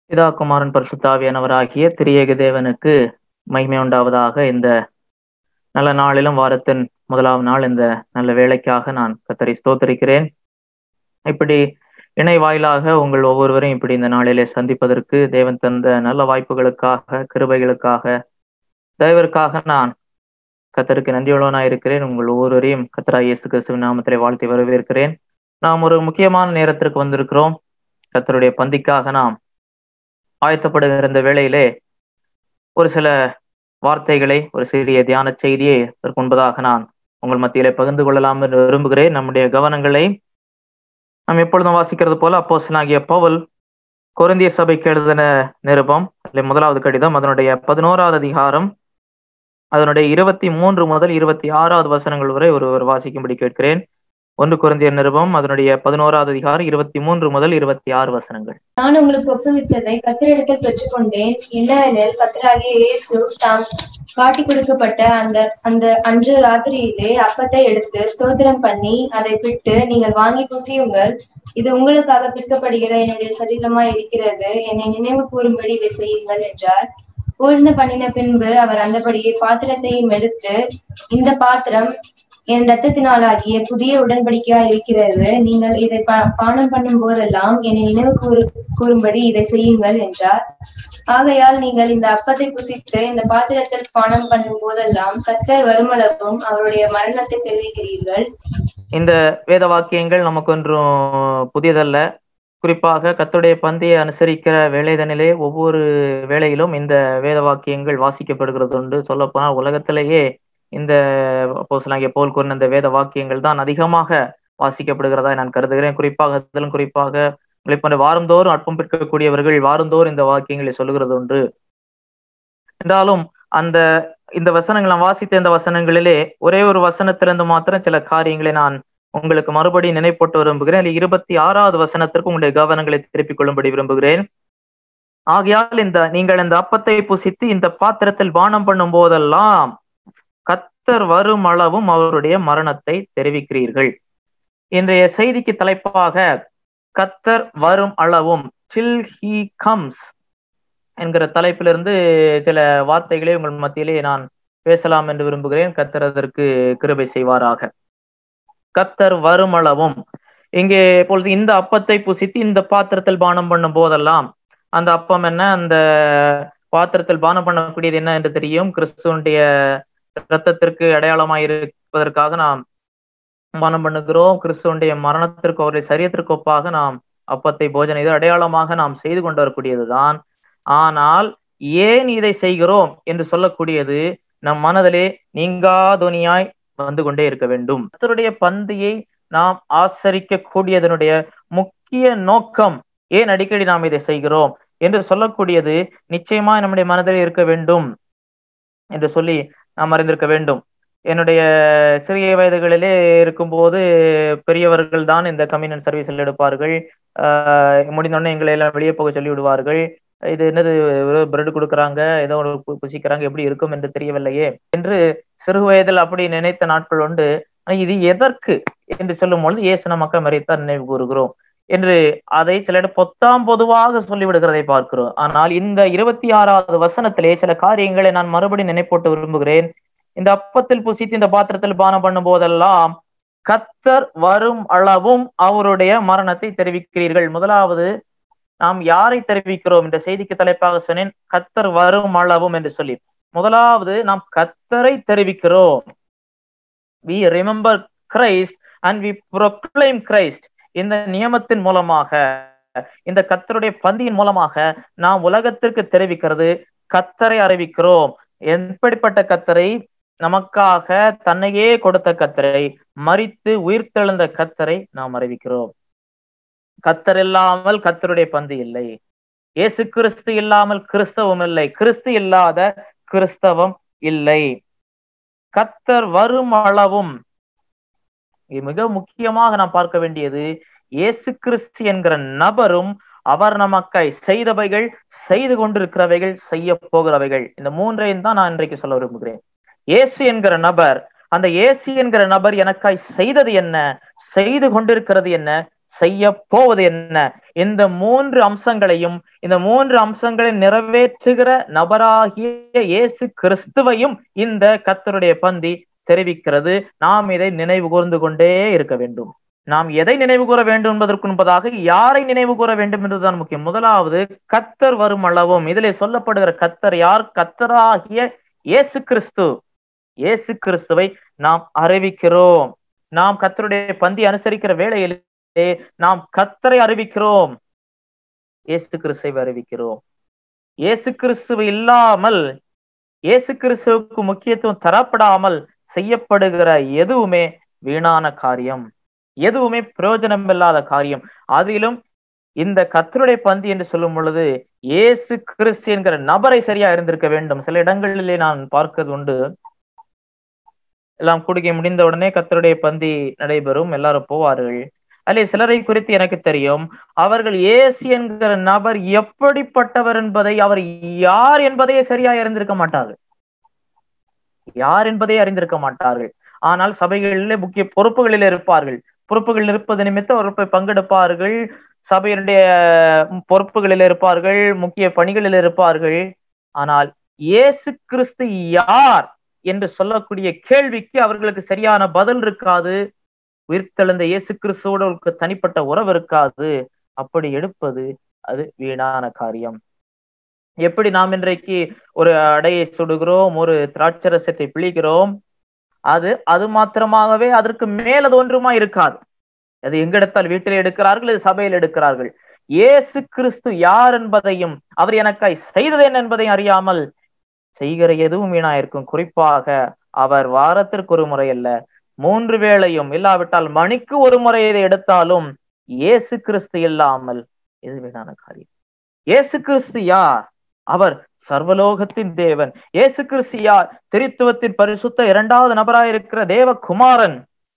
பிதா குமாரன் பரிசுத்தாவியானவராகிய திரியேக தேவனுக்கு மகிமை உண்டாவதாக இந்த நல்ல நாளிலும் வாரத்தின் முதலாவது நாள் இந்த நல்ல வேலைக்காக நான் கத்தரை ஸ்தோத்தரிக்கிறேன் இப்படி இணை வாயிலாக உங்கள் ஒவ்வொருவரையும் இப்படி இந்த நாளிலே சந்திப்பதற்கு தேவன் தந்த நல்ல வாய்ப்புகளுக்காக கிருபைகளுக்காக தயவிற்காக நான் கத்தருக்கு நன்றியுள்ளவனாய் இருக்கிறேன் உங்கள் ஒவ்வொருவரையும் கத்தரா இயேசு கிறிஸ்துவின் நாமத்திலே வாழ்த்தி வரவேற்கிறேன் நாம் ஒரு முக்கியமான நேரத்திற்கு வந்திருக்கிறோம் கத்தருடைய பந்திக்காக நாம் ஆயத்தப்படுகிற இந்த வேளையிலே ஒரு சில வார்த்தைகளை ஒரு சிறிய தியான செய்தியை இதற்கு முன்பதாக நான் உங்கள் மத்தியிலே பகிர்ந்து கொள்ளலாம் என்று விரும்புகிறேன் நம்முடைய கவனங்களை நாம் எப்பொழுதும் வாசிக்கிறது போல அப்போசனாகிய பவுல் கொரிந்திய சபைக்கு எழுதின நிருபம் முதலாவது கடிதம் அதனுடைய பதினோராவது அதிகாரம் அதனுடைய இருபத்தி மூன்று முதல் இருபத்தி ஆறாவது வசனங்கள் வரை ஒருவர் வாசிக்கும்படி கேட்கிறேன் ஒன்று குறைந்திய நிருபம் அதனுடைய பதினோராவது அதிகாரம் இருபத்தி மூன்று முதல் இருபத்தி ஆறு வசனங்கள் நான் உங்களுக்கு ஒப்புவித்ததை கத்திரிடத்தில் பெற்றுக்கொண்டேன் என்னவெனில் கத்தராகிய இயேசு தாம் காட்டி கொடுக்கப்பட்ட அந்த அந்த அன்று ராத்திரியிலே அப்பத்தை எடுத்து ஸ்தோத்திரம் பண்ணி அதை பிட்டு நீங்கள் வாங்கி புசியுங்கள் இது உங்களுக்காக பிற்கப்படுகிற என்னுடைய சரீரமா இருக்கிறது என்னை நினைவு கூறும்படி இதை செய்யுங்கள் என்றார் பூர்ண பண்ணின பின்பு அவர் அந்தபடியே பாத்திரத்தையும் எடுத்து இந்த பாத்திரம் என் ரத்தத்தினாலாகிய புதிய உடன்படிக்கையா இருக்கிறது நீங்கள் இதை பானம் பண்ணும் போதெல்லாம் என்னை நினைவு கூறு கூறும்படி இதை செய்யுங்கள் என்றார் ஆகையால் நீங்கள் இந்த அப்பத்தை புசித்து இந்த பாத்திரத்தில் பானம் பண்ணும் போதெல்லாம் கத்தர் வருமளவும் அவருடைய மரணத்தை தெரிவிக்கிறீர்கள் இந்த வேத வாக்கியங்கள் நமக்கு ஒன்றும் புதியதல்ல குறிப்பாக கத்துடைய பந்தியை அனுசரிக்கிற வேலைதனிலே ஒவ்வொரு வேளையிலும் இந்த வேத வாக்கியங்கள் வாசிக்கப்படுகிறது உண்டு சொல்லப்போனால் உலகத்திலேயே இந்த போசலாகிய போல் கூறின இந்த வேத வாக்கியங்கள் தான் அதிகமாக வாசிக்கப்படுகிறதா நான் கருதுகிறேன் குறிப்பாக அதிலும் குறிப்பாக உங்களை வாரந்தோறும் அற்பம் பெற்கக்கூடியவர்கள் வாரந்தோறும் இந்த வாக்கியங்களை சொல்லுகிறது உண்டு என்றாலும் அந்த இந்த வசனங்கள் நான் வாசித்த இந்த வசனங்களிலே ஒரே ஒரு வசனத்திலிருந்து மாத்திரம் சில காரியங்களை நான் உங்களுக்கு மறுபடி நினைப்போட்டு விரும்புகிறேன் அதில் இருபத்தி ஆறாவது வசனத்திற்கு உங்களுடைய கவனங்களை திருப்பிக் கொள்ளும்படி விரும்புகிறேன் ஆகையால் இந்த நீங்கள் இந்த அப்பத்தை புசித்து இந்த பாத்திரத்தில் பானம் பண்ணும் போதெல்லாம் கத்தர் வரும் அளவும் அவருடைய மரணத்தை தெரிவிக்கிறீர்கள் இன்றைய செய்திக்கு தலைப்பாக கத்தர் வரும் அளவும் சில் ஹி கம்ஸ் என்கிற தலைப்பிலிருந்து சில வார்த்தைகளை உங்கள் மத்தியிலே நான் பேசலாம் என்று விரும்புகிறேன் கத்தர் அதற்கு கிருபை செய்வாராக கத்தர் வரும் அளவும் இங்கே இப்பொழுது இந்த அப்பத்தை புசித்து இந்த பாத்திரத்தில் பானம் பண்ணும் போதெல்லாம் அந்த அப்பம் என்ன அந்த பாத்திரத்தில் பானம் பண்ணக்கூடியது என்ன என்று தெரியும் கிறிஸ்துவனுடைய இரத்தத்திற்கு அடையாளமாய் இருப்பதற்காக நாம் பானம் பண்ணுகிறோம் கிறிஸ்துவனுடைய மரணத்திற்கு அவருடைய சரியத்திற்கு ஒப்பாக நாம் அப்பத்தை போஜனை இது அடையாளமாக நாம் செய்து கொண்டு வரக்கூடியதுதான் ஆனால் ஏன் இதை செய்கிறோம் என்று சொல்லக்கூடியது நம் மனதிலே நீங்காதுனியாய் வந்து கொண்டே இருக்க வேண்டும் கத்தருடைய பந்தியை நாம் ஆசரிக்க கூடியதனுடைய முக்கிய நோக்கம் ஏன் அடிக்கடி நாம் இதை செய்கிறோம் என்று சொல்லக்கூடியது நிச்சயமா நம்முடைய மனதில் இருக்க வேண்டும் என்று சொல்லி நாம் அறிந்திருக்க வேண்டும் என்னுடைய சிறிய வயதுகளிலே இருக்கும்போது பெரியவர்கள் தான் இந்த கம்யூனியன் சர்வீஸில் எடுப்பார்கள் முடிந்தோடனே எங்களை எல்லாம் வெளியே போக சொல்லி விடுவார்கள் இது என்னது பிரெட் கொடுக்குறாங்க ஏதோ ஒரு புசிக்கிறாங்க எப்படி இருக்கும் என்று தெரியவில்லையே என்று சிறு வயதில் அப்படி நினைத்த நாட்கள் உண்டு இது எதற்கு என்று சொல்லும் பொழுது இயேசு நமக்கு மறைத்தான் நினைவு கூறுகிறோம் என்று அதை சில இடம் பொத்தாம் பொதுவாக சொல்லிவிடுகிறதை பார்க்கிறோம் ஆனால் இந்த இருபத்தி ஆறாவது வசனத்திலே சில காரியங்களை நான் மறுபடி நினைப்போட்டு விரும்புகிறேன் இந்த அப்பத்தில் புசித்து இந்த பாத்திரத்தில் பானம் பண்ணும் போதெல்லாம் கத்தர் வரும் அளவும் அவருடைய மரணத்தை தெரிவிக்கிறீர்கள் முதலாவது நாம் யாரை தெரிவிக்கிறோம் என்ற செய்திக்கு தலைப்பாக சொன்னேன் கத்தர் வரும் அளவும் என்று சொல்லி முதலாவது நாம் கத்தரை தெரிவிக்கிறோம் we remember Christ and we proclaim Christ இந்த நியமத்தின் மூலமாக இந்த கத்தருடைய பந்தியின் மூலமாக நாம் உலகத்திற்கு தெரிவிக்கிறது கத்தரை அறிவிக்கிறோம் எப்படிப்பட்ட கத்தரை நமக்காக தன்னையே கொடுத்த கத்தரை மறித்து உயிர்த்தெழுந்த கத்தரை நாம் அறிவிக்கிறோம் கத்தர் இல்லாமல் கத்தருடைய பந்து இல்லை இயேசு கிறிஸ்து இல்லாமல் கிறிஸ்தவம் இல்லை கிறிஸ்து இல்லாத கிறிஸ்தவம் இல்லை கத்தர் வரும் அளவும் மிக முக்கியமாக நாம் பார்க்க வேண்டியது இயேசு கிறிஸ்து என்கிற நபரும் அவர் நமக்காய் செய்தவைகள் செய்து கொண்டிருக்கிறவைகள் செய்ய போகிறவைகள் இந்த மூன்றையும் தான் நான் இன்றைக்கு சொல்ல விரும்புகிறேன் இயேசு என்கிற நபர் அந்த இயேசு என்கிற நபர் எனக்காய் செய்தது என்ன செய்து கொண்டிருக்கிறது என்ன செய்ய போவது என்ன இந்த மூன்று அம்சங்களையும் இந்த மூன்று அம்சங்களை நிறைவேற்றுகிற நபராகிய இயேசு கிறிஸ்துவையும் இந்த கத்தருடைய பந்தி தெரிவிக்கிறது நாம் இதை நினைவு கூர்ந்து கொண்டே இருக்க வேண்டும் நாம் எதை நினைவு கூற வேண்டும் என்பதற்கு முன்பதாக யாரை நினைவு கூற வேண்டும் என்பதுதான் முக்கியம் முதலாவது கத்தர் வரும் அளவும் இதிலே சொல்லப்படுகிற கத்தர் யார் கத்தராகிய இயேசு கிறிஸ்து இயேசு கிறிஸ்துவை நாம் அறிவிக்கிறோம் நாம் கத்தருடைய பந்தி அனுசரிக்கிற வேளையிலே நாம் கத்தரை அறிவிக்கிறோம் இயேசு கிறிஸ்துவை அறிவிக்கிறோம் இயேசு கிறிஸ்துவ இல்லாமல் இயேசு கிறிஸ்துவுக்கு முக்கியத்துவம் தரப்படாமல் செய்யப்படுகிற எதுவுமே வீணான காரியம் எதுவுமே பிரயோஜனம் இல்லாத காரியம் அதிலும் இந்த கத்தருடைய பந்தி என்று சொல்லும் பொழுது இயேசு கிறிஸ்து என்கிற நபரை சரியா இருந்திருக்க வேண்டும் சில இடங்களிலே நான் பார்க்கிறது உண்டு எல்லாம் குடிக்க முடிந்த உடனே கத்தருடைய பந்தி நடைபெறும் எல்லாரும் போவார்கள் அல்லே சிலரை குறித்து எனக்கு தெரியும் அவர்கள் இயேசு என்கிற நபர் எப்படிப்பட்டவர் என்பதை அவர் யார் என்பதையே சரியா அறிந்திருக்க மாட்டார்கள் யார் என்பதை அறிந்திருக்க மாட்டார்கள் ஆனால் சபைகளிலே முக்கிய பொறுப்புகளில் இருப்பார்கள் பொறுப்புகள் இருப்பது நிமித்தம் அவர்கள் பங்கெடுப்பார்கள் சபையினுடைய பொறுப்புகளில் இருப்பார்கள் முக்கிய பணிகளில் இருப்பார்கள் ஆனால் இயேசு கிறிஸ்து யார் என்று சொல்லக்கூடிய கேள்விக்கு அவர்களுக்கு சரியான பதில் இருக்காது உயிர்த்தெழுந்த இயேசு கிறிஸ்துவோட ஒரு தனிப்பட்ட உறவு இருக்காது அப்படி எடுப்பது அது வீணான காரியம் எப்படி நாம் இன்றைக்கு ஒரு அடையை சுடுகிறோம் ஒரு திராட்சரசத்தை பிழிக்கிறோம் அது அது மாத்திரமாகவே அதற்கு மேல் அது ஒன்றுமா இருக்காது அது எங்க எடுத்தால் வீட்டில் எடுக்கிறார்கள் இது சபையில் எடுக்கிறார்கள் இயேசு கிறிஸ்து யார் என்பதையும் அவர் எனக்காய் செய்தது என்ன என்பதையும் அறியாமல் செய்கிற எதுவும் வீணா இருக்கும் குறிப்பாக அவர் வாரத்திற்கு ஒரு முறை அல்ல மூன்று வேளையும் இல்லாவிட்டால் மணிக்கு ஒரு முறை இதை எடுத்தாலும் இயேசு கிறிஸ்து இல்லாமல் இது வீணான காரியம் இயேசு கிறிஸ்து யார் அவர் சர்வலோகத்தின் தேவன் இயேசு கிறிஸ்து யார் திருத்துவத்தின் பரிசுத்த இரண்டாவது நபராயிருக்கிற தேவகுமாரன்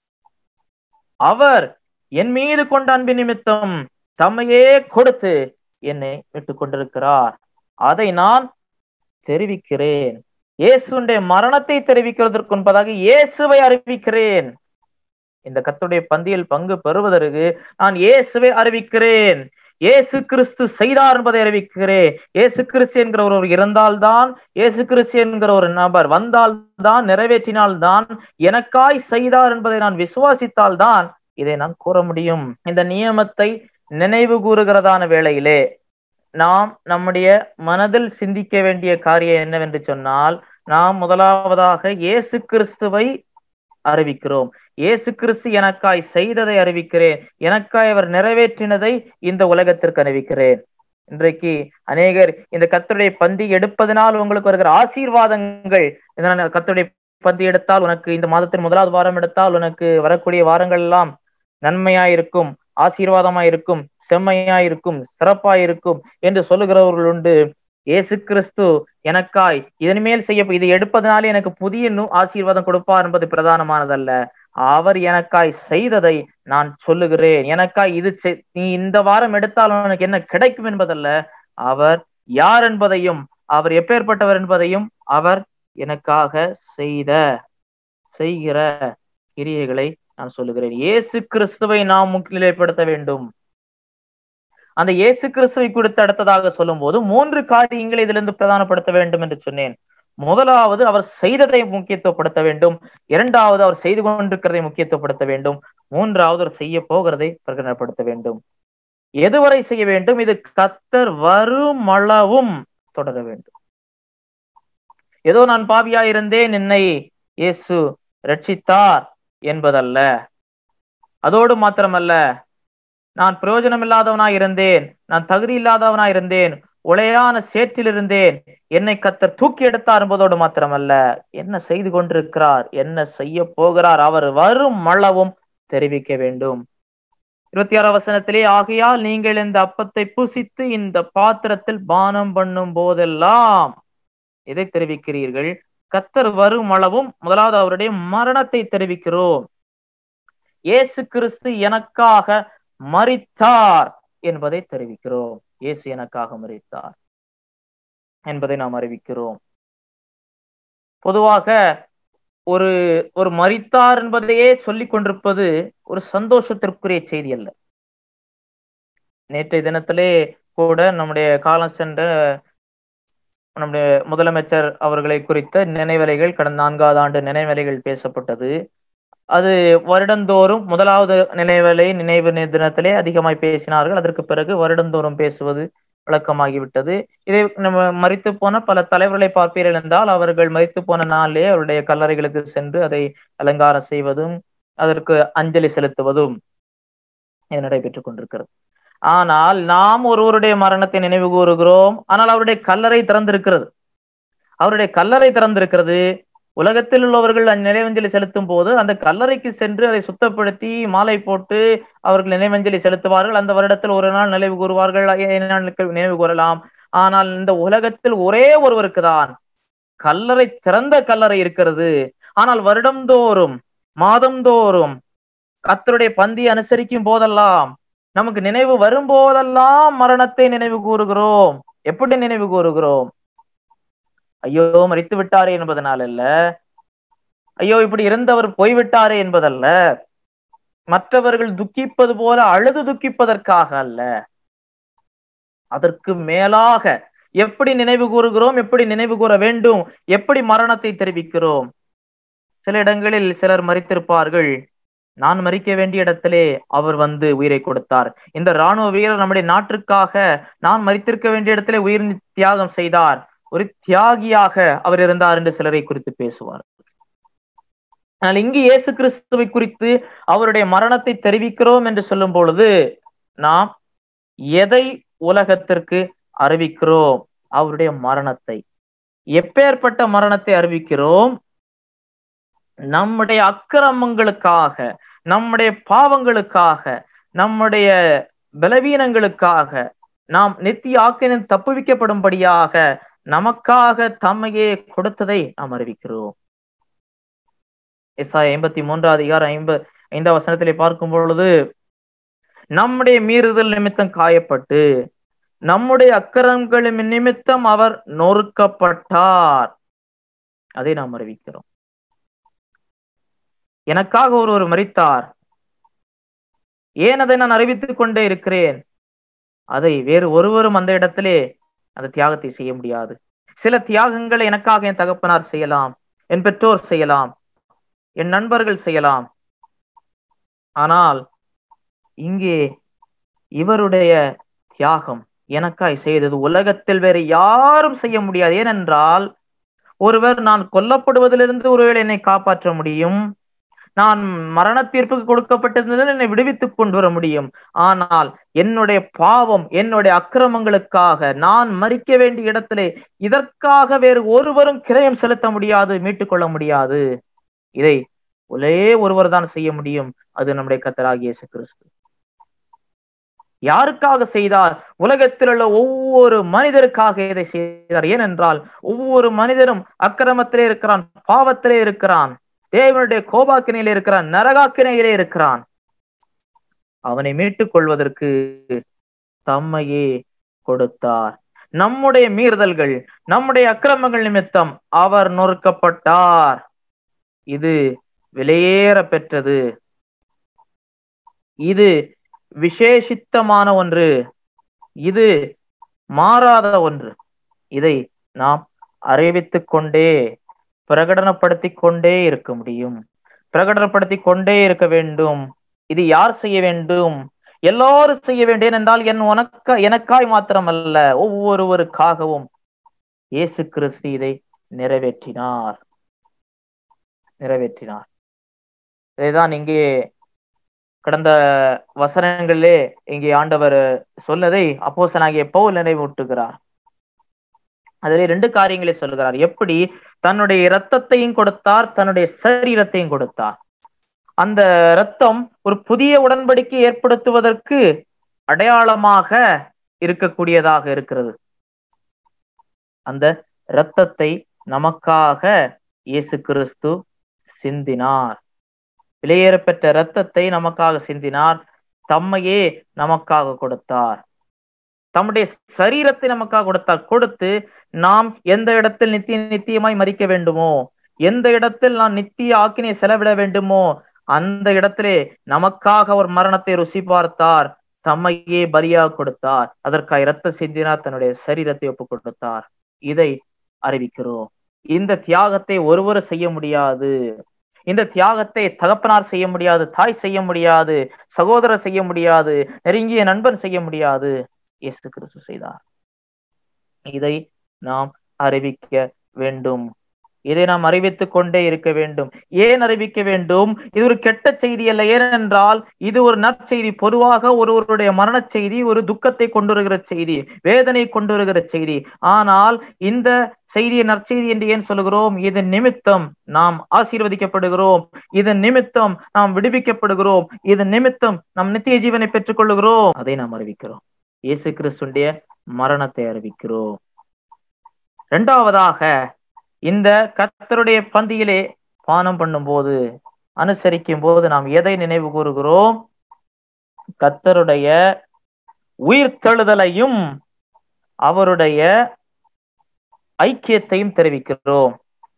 அவர் என் மீது கொண்ட அன்பின் நிமித்தம் தம்மையே கொடுத்து என்னை விட்டு கொண்டிருக்கிறார் அதை நான் தெரிவிக்கிறேன் இயேசுடைய மரணத்தை தெரிவிக்கிறதற்கு முன்பதாக இயேசுவை அறிவிக்கிறேன் இந்த கத்துடைய பந்தியில் பங்கு பெறுவதற்கு நான் இயேசுவை அறிவிக்கிறேன் இயேசு கிறிஸ்து செய்தார் என்பதை அறிவிக்கிறேன் இயேசு கிறிஸ்து என்கிற ஒரு இருந்தால்தான் இயேசு கிறிஸ்து என்கிற ஒரு நபர் வந்தால்தான் நிறைவேற்றினால்தான் எனக்காய் செய்தார் என்பதை நான் விசுவாசித்தால்தான் இதை நான் கூற முடியும் இந்த நியமத்தை நினைவு கூறுகிறதான வேளையிலே நாம் நம்முடைய மனதில் சிந்திக்க வேண்டிய காரியம் என்னவென்று சொன்னால் நாம் முதலாவதாக இயேசு கிறிஸ்துவை அறிவிக்கிறோம் இயேசு கிறிஸ்து எனக்காய் செய்ததை அறிவிக்கிறேன் எனக்காய் அவர் நிறைவேற்றினதை இந்த உலகத்திற்கு அறிவிக்கிறேன் இன்றைக்கு அநேகர் இந்த கத்துடைய பந்தி எடுப்பதனால் உங்களுக்கு வருகிற ஆசீர்வாதங்கள் கத்துடைய பந்தி எடுத்தால் உனக்கு இந்த மாதத்தின் முதலாவது வாரம் எடுத்தால் உனக்கு வரக்கூடிய வாரங்கள் எல்லாம் நன்மையாயிருக்கும் ஆசீர்வாதமாயிருக்கும் செம்மையாயிருக்கும் சிறப்பாயிருக்கும் என்று சொல்லுகிறவர்கள் உண்டு இயேசு கிறிஸ்து எனக்காய் இதன் மேல் செய்ய இது எடுப்பதனாலே எனக்கு புதிய ஆசீர்வாதம் கொடுப்பார் என்பது பிரதானமானதல்ல அவர் எனக்காய் செய்ததை நான் சொல்லுகிறேன் எனக்காய் இது நீ இந்த வாரம் எடுத்தால் உனக்கு என்ன கிடைக்கும் என்பதல்ல அவர் யார் என்பதையும் அவர் எப்பேற்பட்டவர் என்பதையும் அவர் எனக்காக செய்த செய்கிற கிரியைகளை நான் சொல்லுகிறேன் இயேசு கிறிஸ்துவை நாம் முன்னிலைப்படுத்த வேண்டும் அந்த இயேசு கிறிஸ்துவை குறித்து அடுத்ததாக சொல்லும் போது மூன்று காரியங்களை இதிலிருந்து பிரதானப்படுத்த வேண்டும் என்று சொன்னேன் முதலாவது அவர் செய்ததை முக்கியத்துவப்படுத்த வேண்டும் இரண்டாவது அவர் செய்து கொண்டிருக்கிறதை முக்கியத்துவப்படுத்த வேண்டும் மூன்றாவது அவர் செய்ய போகிறதை பிரகடனப்படுத்த வேண்டும் எதுவரை செய்ய வேண்டும் இது கத்தர் வருமளவும் தொடர வேண்டும் ஏதோ நான் பாவியா இருந்தேன் என்னை இயேசு ரட்சித்தார் என்பதல்ல அதோடு மாத்திரமல்ல நான் பிரயோஜனம் இல்லாதவனாய் இருந்தேன் நான் தகுதி இல்லாதவனாய் இருந்தேன் உளையான சேற்றில் இருந்தேன் என்னை கத்தர் தூக்கி எடுத்தார் என்பதோடு மாத்திரமல்ல என்ன செய்து கொண்டிருக்கிறார் என்ன செய்ய போகிறார் அவர் வரும் அளவும் தெரிவிக்க வேண்டும் இருபத்தி ஆறாம் வசனத்திலே ஆகையால் நீங்கள் இந்த அப்பத்தை புசித்து இந்த பாத்திரத்தில் பானம் பண்ணும் போதெல்லாம் எதை தெரிவிக்கிறீர்கள் கத்தர் வரும் அளவும் முதலாவது அவருடைய மரணத்தை தெரிவிக்கிறோம் இயேசு கிறிஸ்து எனக்காக மறித்தார் என்பதை தெரிவிக்கிறோம் இயேசு எனக்காக மறித்தார் என்பதை நாம் அறிவிக்கிறோம் பொதுவாக ஒரு ஒரு மறித்தார் என்பதையே சொல்லிக் கொண்டிருப்பது ஒரு சந்தோஷத்திற்குரிய செய்தி அல்ல நேற்றைய தினத்திலே கூட நம்முடைய காலம் சென்ற நம்முடைய முதலமைச்சர் அவர்களை குறித்த நினைவலைகள் கடந்த நான்காவது ஆண்டு நினைவலைகள் பேசப்பட்டது அது வருடந்தோறும் முதலாவது நினைவலை நினைவு தினத்திலே அதிகமாய் பேசினார்கள் அதற்கு பிறகு வருடந்தோறும் பேசுவது வழக்கமாகிவிட்டது இதை நம்ம மறித்து போன பல தலைவர்களை பார்ப்பீர்கள் என்றால் அவர்கள் மறித்து போன நாளிலே அவருடைய கல்லறைகளுக்கு சென்று அதை அலங்காரம் செய்வதும் அதற்கு அஞ்சலி செலுத்துவதும் இது நடைபெற்றுக் கொண்டிருக்கிறது ஆனால் நாம் ஒருவருடைய மரணத்தை நினைவு கூறுகிறோம் ஆனால் அவருடைய கல்லறை திறந்திருக்கிறது அவருடைய கல்லறை திறந்திருக்கிறது உலகத்தில் உள்ளவர்கள் நினைவஞ்சலி செலுத்தும் போது அந்த கல்லறைக்கு சென்று அதை சுத்தப்படுத்தி மாலை போட்டு அவர்கள் நினைவஞ்சலி செலுத்துவார்கள் அந்த வருடத்தில் ஒரு நாள் நினைவு கூறுவார்கள் நாட்கள் நினைவு கூறலாம் ஆனால் இந்த உலகத்தில் ஒரே ஒருவருக்கு தான் கல்லறை திறந்த கல்லறை இருக்கிறது ஆனால் வருடந்தோறும் மாதந்தோறும் கத்தருடைய பந்தி அனுசரிக்கும் போதெல்லாம் நமக்கு நினைவு வரும்போதெல்லாம் மரணத்தை நினைவு கூறுகிறோம் எப்படி நினைவு கூறுகிறோம் ஐயோ மறித்து விட்டாரே என்பதனால் அல்ல ஐயோ இப்படி இருந்தவர் போய்விட்டாரே என்பதல்ல மற்றவர்கள் துக்கிப்பது போல அழுது துக்கிப்பதற்காக அல்ல அதற்கு மேலாக எப்படி நினைவு கூறுகிறோம் எப்படி நினைவு கூற வேண்டும் எப்படி மரணத்தை தெரிவிக்கிறோம் சில இடங்களில் சிலர் மறித்திருப்பார்கள் நான் மறிக்க வேண்டிய இடத்திலே அவர் வந்து உயிரை கொடுத்தார் இந்த ராணுவ வீரர் நம்முடைய நாட்டிற்காக நான் மறித்திருக்க வேண்டிய இடத்திலே உயிர் தியாகம் செய்தார் ஒரு தியாகியாக அவர் இருந்தார் என்று சிலரை குறித்து பேசுவார் ஆனால் இங்கு இயேசு கிறிஸ்துவை குறித்து அவருடைய மரணத்தை தெரிவிக்கிறோம் என்று சொல்லும் பொழுது நாம் எதை உலகத்திற்கு அறிவிக்கிறோம் அவருடைய மரணத்தை எப்பேற்பட்ட மரணத்தை அறிவிக்கிறோம் நம்முடைய அக்கிரமங்களுக்காக நம்முடைய பாவங்களுக்காக நம்முடைய பலவீனங்களுக்காக நாம் நித்திய ஆக்கின தப்புவிக்கப்படும்படியாக நமக்காக தம்மையே கொடுத்ததை நாம் அறிவிக்கிறோம் எஸ்ஆ ஐம்பத்தி மூன்றாவது அதிகாரம் ஐம்பது ஐந்தாம் வசனத்திலே பார்க்கும் பொழுது நம்முடைய மீறுதல் நிமித்தம் காயப்பட்டு நம்முடைய அக்கிரமங்களின் நிமித்தம் அவர் நொறுக்கப்பட்டார் அதை நாம் அறிவிக்கிறோம் எனக்காக ஒருவர் மறித்தார் ஏன் அதை நான் அறிவித்துக் கொண்டே இருக்கிறேன் அதை வேறு ஒருவரும் அந்த இடத்திலே அந்த தியாகத்தை செய்ய முடியாது சில தியாகங்களை எனக்காக என் தகப்பனார் செய்யலாம் என் பெற்றோர் செய்யலாம் என் நண்பர்கள் செய்யலாம் ஆனால் இங்கே இவருடைய தியாகம் எனக்காய் செய்தது உலகத்தில் வேறு யாரும் செய்ய முடியாது ஏனென்றால் ஒருவர் நான் கொல்லப்படுவதிலிருந்து ஒருவேளை என்னை காப்பாற்ற முடியும் நான் மரண தீர்ப்புக்கு கொடுக்கப்பட்டிருந்ததில் என்னை விடுவித்துக் கொண்டு வர முடியும் ஆனால் என்னுடைய பாவம் என்னுடைய அக்கிரமங்களுக்காக நான் மறிக்க வேண்டிய இடத்திலே இதற்காக வேறு ஒருவரும் கிரயம் செலுத்த முடியாது மீட்டுக் கொள்ள முடியாது இதை ஒரே ஒருவர் தான் செய்ய முடியும் அது நம்முடைய கத்தராகிய இயேசு கிறிஸ்து யாருக்காக செய்தார் உலகத்தில் உள்ள ஒவ்வொரு மனிதருக்காக இதை செய்தார் ஏனென்றால் ஒவ்வொரு மனிதரும் அக்கிரமத்திலே இருக்கிறான் பாவத்திலே இருக்கிறான் தேவனுடைய கோபாக்கினையிலே இருக்கிறான் நரகாக்கினையிலே இருக்கிறான் அவனை மீட்டுக் கொள்வதற்கு தம்மையே கொடுத்தார் நம்முடைய மீறுதல்கள் நம்முடைய அக்கிரமங்கள் நிமித்தம் அவர் நொறுக்கப்பட்டார் இது விலையேற பெற்றது இது விசேஷித்தமான ஒன்று இது மாறாத ஒன்று இதை நாம் அறிவித்துக் கொண்டே பிரகடனப்படுத்திக் கொண்டே இருக்க முடியும் பிரகடனப்படுத்திக் கொண்டே இருக்க வேண்டும் இது யார் செய்ய வேண்டும் எல்லாரும் செய்ய வேண்டும் என்றால் என் உனக்க எனக்காய் மாத்திரமல்ல ஒவ்வொருவருக்காகவும் இயேசு கிறிஸ்து இதை நிறைவேற்றினார் நிறைவேற்றினார் இதைதான் இங்கே கடந்த வசனங்களிலே இங்கே ஆண்டவர் சொன்னதை அப்போசனாகிய பவுல் நினைவூட்டுகிறார் அதிலே ரெண்டு காரியங்களை சொல்லுகிறார் எப்படி தன்னுடைய இரத்தத்தையும் கொடுத்தார் தன்னுடைய சரீரத்தையும் கொடுத்தார் அந்த இரத்தம் ஒரு புதிய உடன்படிக்கை ஏற்படுத்துவதற்கு அடையாளமாக இருக்கக்கூடியதாக இருக்கிறது அந்த இரத்தத்தை நமக்காக இயேசு கிறிஸ்து சிந்தினார் விலையேறப்பெற்ற இரத்தத்தை நமக்காக சிந்தினார் தம்மையே நமக்காக கொடுத்தார் தம்முடைய சரீரத்தை நமக்காக கொடுத்தார் கொடுத்து நாம் எந்த இடத்தில் நித்திய நித்தியமாய் மறிக்க வேண்டுமோ எந்த இடத்தில் நான் நித்திய ஆக்கினை செலவிட வேண்டுமோ அந்த இடத்திலே நமக்காக ஒரு மரணத்தை ருசி பார்த்தார் தம்மையே பலியா கொடுத்தார் அதற்காக இரத்த சிந்தினார் தன்னுடைய சரீரத்தை ஒப்பு கொடுத்தார் இதை அறிவிக்கிறோம் இந்த தியாகத்தை ஒருவர் செய்ய முடியாது இந்த தியாகத்தை தகப்பனார் செய்ய முடியாது தாய் செய்ய முடியாது சகோதரர் செய்ய முடியாது நெருங்கிய நண்பன் செய்ய முடியாது இயேசு கிறிஸ்து செய்தார் இதை நாம் அறிவிக்க வேண்டும் இதை நாம் அறிவித்துக் கொண்டே இருக்க வேண்டும் ஏன் அறிவிக்க வேண்டும் இது ஒரு கெட்ட செய்தி அல்ல ஏனென்றால் இது ஒரு நற்செய்தி பொதுவாக ஒருவருடைய மரண செய்தி ஒரு துக்கத்தை கொண்டு வருகிற செய்தி வேதனை கொண்டு வருகிற செய்தி ஆனால் இந்த செய்தியை நற்செய்தி என்று ஏன் சொல்லுகிறோம் இதன் நிமித்தம் நாம் ஆசீர்வதிக்கப்படுகிறோம் இதன் நிமித்தம் நாம் விடுவிக்கப்படுகிறோம் இதன் நிமித்தம் நாம் நித்திய ஜீவனை பெற்றுக் கொள்ளுகிறோம் அதை நாம் அறிவிக்கிறோம் இயேசு கிறிஸ்துடைய மரணத்தை அறிவிக்கிறோம் இரண்டாவதாக இந்த கத்தருடைய பந்தியிலே பானம் பண்ணும்போது அனுசரிக்கும் போது நாம் எதை நினைவு கூறுகிறோம் கத்தருடைய உயிர்த்தெழுதலையும் அவருடைய ஐக்கியத்தையும் தெரிவிக்கிறோம்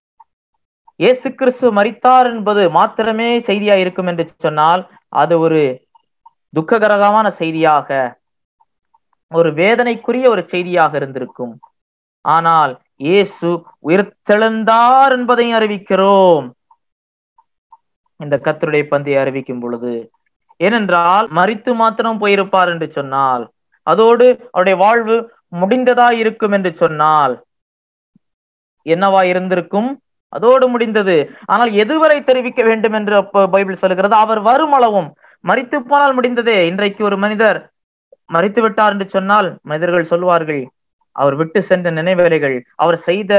இயேசு கிறிஸ்து மரித்தார் என்பது மாத்திரமே செய்தியா இருக்கும் என்று சொன்னால் அது ஒரு துக்ககரகமான செய்தியாக ஒரு வேதனைக்குரிய ஒரு செய்தியாக இருந்திருக்கும் ஆனால் இயேசு உயிர்த்தெழுந்தார் என்பதையும் அறிவிக்கிறோம் இந்த கத்தருடைய பந்தியை அறிவிக்கும் பொழுது ஏனென்றால் மறித்து மாத்திரம் போயிருப்பார் என்று சொன்னால் அதோடு அவருடைய வாழ்வு முடிந்ததா இருக்கும் என்று சொன்னால் என்னவா இருந்திருக்கும் அதோடு முடிந்தது ஆனால் எதுவரை தெரிவிக்க வேண்டும் என்று பைபிள் சொல்லுகிறது அவர் வரும் அளவும் மறித்து போனால் முடிந்ததே இன்றைக்கு ஒரு மனிதர் மறித்து விட்டார் என்று சொன்னால் மனிதர்கள் சொல்வார்கள் அவர் விட்டு சென்ற நினைவேலைகள் அவர் செய்த